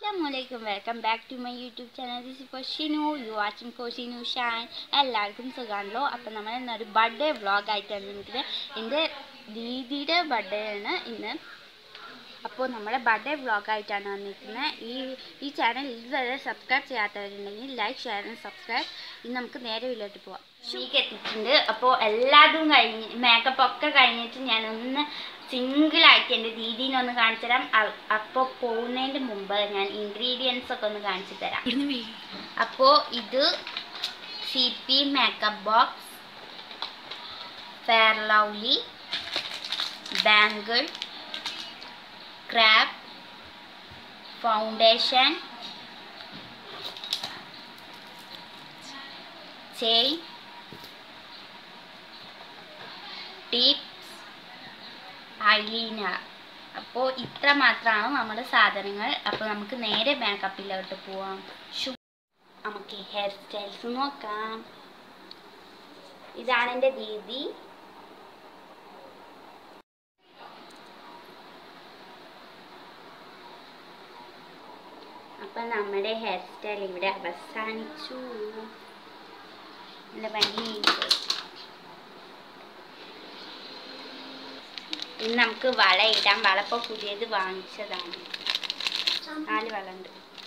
അസ്സാമലൈക്കും welcome back to my YouTube channel this ഇപ്പോൾ Shinu you watching for Shinu Shan എല്ലാവർക്കും സുഖമാണല്ലോ അപ്പം നമ്മൾ ഇന്നൊരു ബർത്ത്ഡേ വ്ളോഗ് ആയിട്ടാണ് നിൽക്കുന്നത് എൻ്റെ ദീദിയുടെ ബർത്ത്ഡേ ആണ് ഇന്ന് അപ്പോൾ നമ്മുടെ ബർത്ത്ഡേ വ്ളോഗ് ആയിട്ടാണ് വന്നിരിക്കുന്നത് ഈ ഈ ചാനൽ ഇതുവരെ സബ്സ്ക്രൈബ് ചെയ്യാത്തവരുണ്ടെങ്കിൽ ലൈക്ക് ഷെയർ ആൻഡ് സബ്സ്ക്രൈബ് ഇന്ന് നമുക്ക് നേരെ വീട്ടിലോട്ട് പോവാം ഷൂക്ക് എത്തിയിട്ടുണ്ട് അപ്പോൾ എല്ലാതും കഴിഞ്ഞ് മേക്കപ്പ് ഒക്കെ കഴിഞ്ഞിട്ട് ഞാനൊന്ന് സിംഗിളായിട്ട് എൻ്റെ ദീദീനെ ഒന്ന് കാണിച്ചു തരാം അപ്പോൾ പോകുന്നതിൻ്റെ മുമ്പ് ഞാൻ ഇൻഗ്രീഡിയൻസ് ഒക്കെ ഒന്ന് കാണിച്ചു തരാം അപ്പോൾ ഇത് C P makeup box fair lovely bangle crab foundation chain tips eyeliner അപ്പോൾ ഇത്ര മാത്രമാണ് നമ്മുടെ സാധനങ്ങൾ അപ്പോൾ നമുക്ക് നേരെ മേക്കപ്പിലോട്ട് പോവാം ഷു നമുക്ക് ഹെയർ സ്റ്റൈൽസ് നോക്കാം ഇതാണ് എൻ്റെ ദീദി അപ്പം നമ്മുടെ ഹെയർ സ്റ്റൈൽ ഇവിടെ അവസാനിച്ചു നല്ല ഭംഗിയുണ്ട് ഇന്ന് നമുക്ക് വള ഇടാം വള ഇപ്പോൾ പുതിയത് വാങ്ങിച്ചതാണ് നാല് വള ഉണ്ട്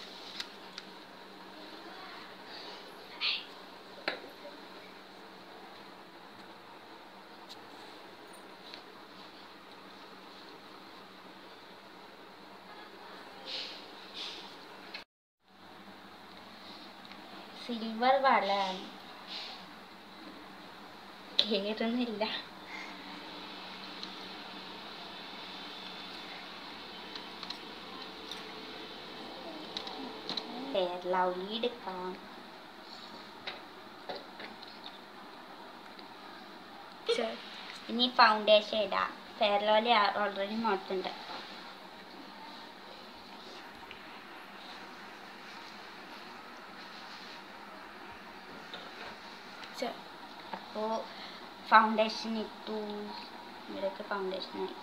സിൽവർ വളയാണ് കേറുന്നില്ല ഹെയർ ലവ്ലി എടുക്കാം ഇനി ഫൗണ്ടേഷൻ ഇടാം ഫെയർ ലവ്ലി ഓൾറെഡി മുഖത്തുണ്ട് അപ്പോൾ ഫൗണ്ടേഷൻ ഇട്ടു ഇവിടെയൊക്കെ ഫൗണ്ടേഷൻ ആയി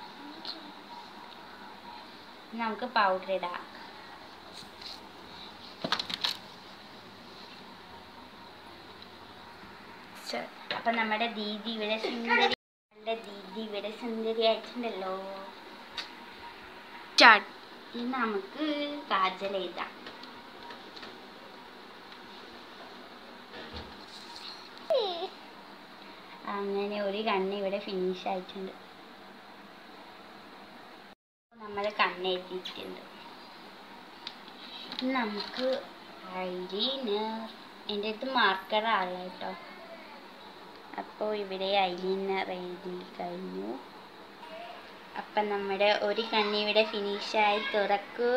നമുക്ക് പൗഡർ ഇടാം അപ്പൊ നമ്മുടെ ദീദി ഇവിടെ സുന്ദരി നമ്മുടെ ദീദി ഇവിടെ സുന്ദരി ആയിട്ടുണ്ടല്ലോ ഇനി നമുക്ക് കാജൽ എഴുതാം അങ്ങനെ ഒരു കണ്ണ് ഇവിടെ ഫിനിഷ് ആയിട്ടുണ്ട് നമ്മൾ കണ്ണ് എഴുതിയിട്ടുണ്ട് നമുക്ക് ഐലീനർ എൻ്റെ അടുത്ത് മാർക്കറാണ് കേട്ടോ അപ്പോൾ ഇവിടെ ഐലീനർ എഴുതി കഴിഞ്ഞു അപ്പം നമ്മുടെ ഒരു കണ്ണ് ഇവിടെ ഫിനിഷായി തുറക്കൂ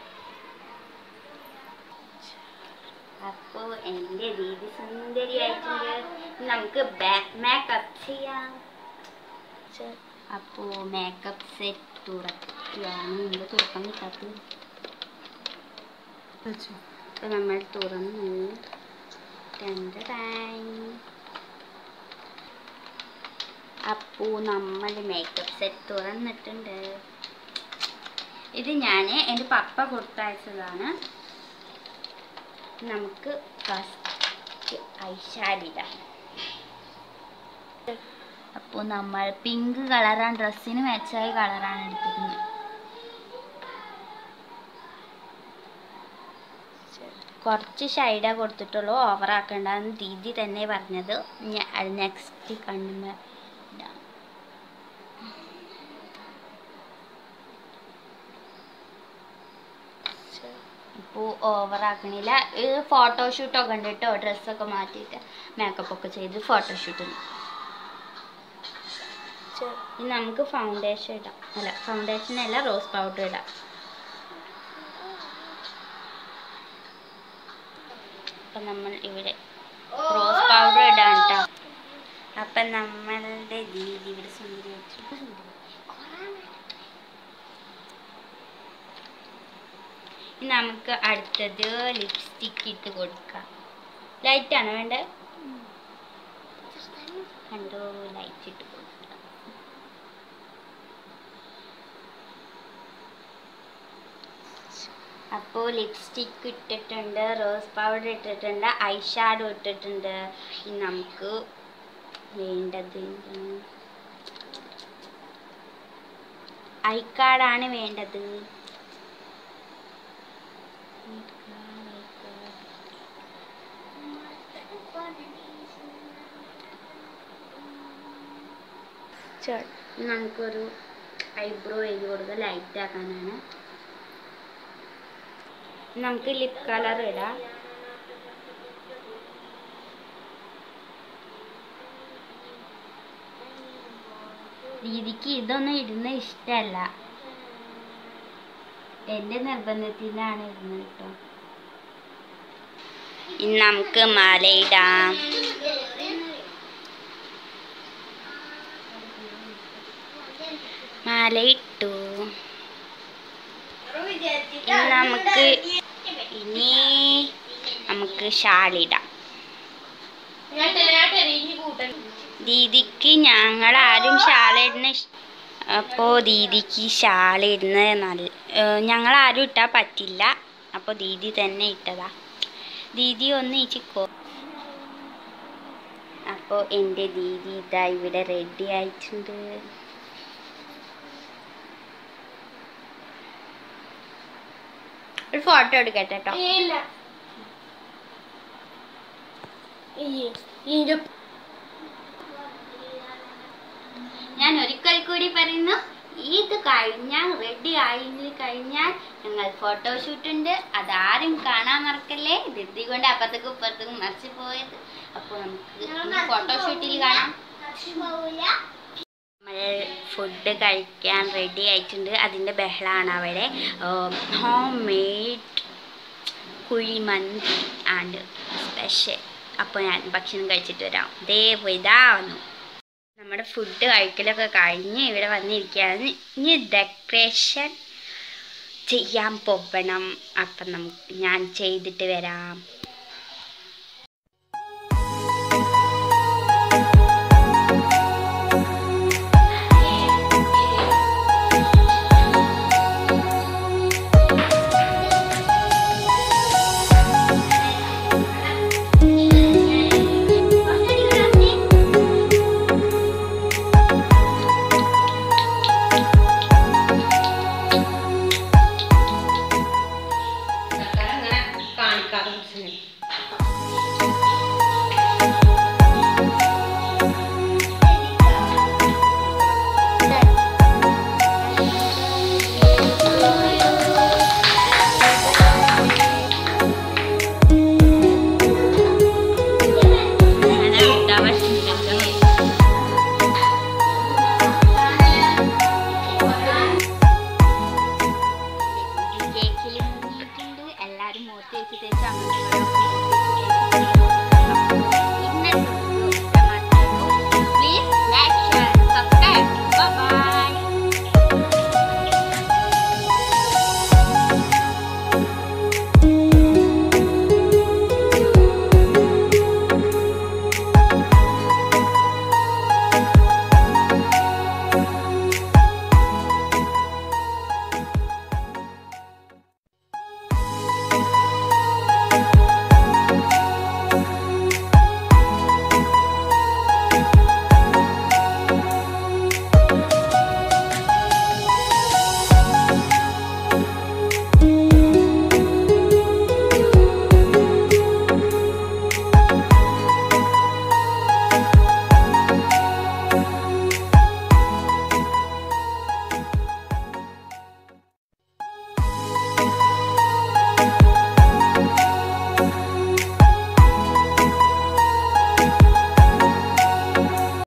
അപ്പോൾ എൻ്റെ രീതി സുന്ദരിയായിട്ടുണ്ട് നമുക്ക് മേക്കപ്പ് ചെയ്യാം അപ്പോൾ മേക്കപ്പ് സെറ്റ് തുറക്കുകയാണ് നമ്മൾ തുറക്കാൻ കിട്ടാത്തത് അപ്പോൾ നമ്മൾ തുറന്നു രണ്ട് അപ്പോൾ നമ്മൾ മേക്കപ്പ് സെറ്റ് തുറന്നിട്ടുണ്ട് ഇത് ഞാൻ എൻ്റെ പപ്പ കൊടുത്തയച്ചതാണ് നമുക്ക് ഫസ്റ്റ് ഐഷാഡിടാം അപ്പോൾ നമ്മൾ പിങ്ക് കളറാണ് ഡ്രസ്സിന് മാച്ചായ കളറാണ് എടുത്തിരുന്നത് കുറച്ച് ഷൈഡാ കൊടുത്തിട്ടുള്ളൂ ഓവറാക്കണ്ടെന്ന് ദീദി തന്നെ പറഞ്ഞത് അത് നെക്സ്റ്റ് കണ്ണുമ്പോൾ ഇപ്പോൾ ഓവറാക്കണില്ല ഇത് ഫോട്ടോഷൂട്ടൊക്കെ ഉണ്ട് കേട്ടോ ഡ്രസ്സൊക്കെ മാറ്റിയിട്ട് മേക്കപ്പ് ഒക്കെ ചെയ്ത് ഫോട്ടോഷൂട്ട് ഉണ്ട് ഇനി നമുക്ക് ഫൗണ്ടേഷൻ ഇടാം അല്ല ഫൗണ്ടേഷൻ അല്ല റോസ് പൗഡർ ഇടാം അപ്പം നമ്മൾ ഇവിടെ റോസ് പൗഡർ ഇടാം കേട്ടോ അപ്പം നമ്മളുടെ ദീദി ഇവിടെ സുന്ദരി നമുക്ക് അടുത്തത് ലിപ്സ്റ്റിക്ക് ഇട്ട് കൊടുക്കാം ലൈറ്റാണ് വേണ്ടത് കണ്ടോ ലൈറ്റ് ഇട്ട് കൊടുക്കാം അപ്പോൾ ലിപ്സ്റ്റിക്ക് ഇട്ടിട്ടുണ്ട് റോസ് പൗഡർ ഇട്ടിട്ടുണ്ട് ഐ ഷാഡോ ഇട്ടിട്ടുണ്ട് ഇനി നമുക്ക് വേണ്ടത് ഐ കാർഡാണ് വേണ്ടത് നമുക്കൊരു ഐബ്രോ എഴുതി കൊടുക്കുക ലൈറ്റ് ആക്കാനാണ് നമുക്ക് ലിപ് കളർ ഇടാം രീതിക്ക് ഇതൊന്നും ഇടുന്ന ഇഷ്ടമല്ല എൻ്റെ നിർബന്ധത്തിനാണ് ഇടുന്നത് കേട്ടോ ഇനി നമുക്ക് മാലയിടാം മാലയിട്ടു ഇനി നമുക്ക് ഇനി നമുക്ക് ഷാളിടാം ദീദിക്ക് ഞങ്ങളാരും ഷാളിടുന്ന ഇഷ് അപ്പോൾ ദീദിക്ക് ഷാളിടുന്നത് നല്ല ഞങ്ങളാരും ഇട്ടാൽ പറ്റില്ല അപ്പോൾ ദീദി തന്നെ ഇട്ടതാ ദീദി ഒന്ന് ഇച്ചിക്കോ അപ്പോൾ എൻ്റെ ദീദി ഇതാ ഇവിടെ റെഡി ആയിട്ടുണ്ട് ഒരു ഫോട്ടോ എടുക്കട്ടെ കേട്ടോ ഞാൻ ഒരിക്കൽ കൂടി പറയുന്നു ഇത് കഴിഞ്ഞാൽ റെഡി ആയി കഴിഞ്ഞാൽ ഞങ്ങൾ ഫോട്ടോഷൂട്ട് ഉണ്ട് അതാരും കാണാൻ മറക്കല്ലേ ധൃതി കൊണ്ട് അപ്പുറത്തേക്കും ഇപ്പുറത്തേക്കും മറിച്ച് പോയത് അപ്പോൾ നമുക്ക് ഫോട്ടോഷൂട്ടിൽ കാണാം നമ്മൾ ഫുഡ് കഴിക്കാൻ റെഡി ആയിട്ടുണ്ട് അതിൻ്റെ ബഹളമാണ് അവിടെ home made kuzhimanthi and special അപ്പോൾ ഞാൻ ഭക്ഷണം കഴിച്ചിട്ട് വരാം ദേ ഇതാ വന്നു നമ്മുടെ ഫുഡ് കഴിക്കലൊക്കെ കഴിഞ്ഞ് ഇവിടെ വന്നിരിക്കുകയാണ് ഇനി ഡെക്കറേഷൻ ചെയ്യാൻ പോകണം അപ്പം നമുക്ക് ഞാൻ ചെയ്തിട്ട് വരാം കേക്കിൽ മുങ്ങിയിട്ടുണ്ട് എല്ലാവരും മൂത്ത് വെച്ച് തേച്ച് അങ്ങോട്ട്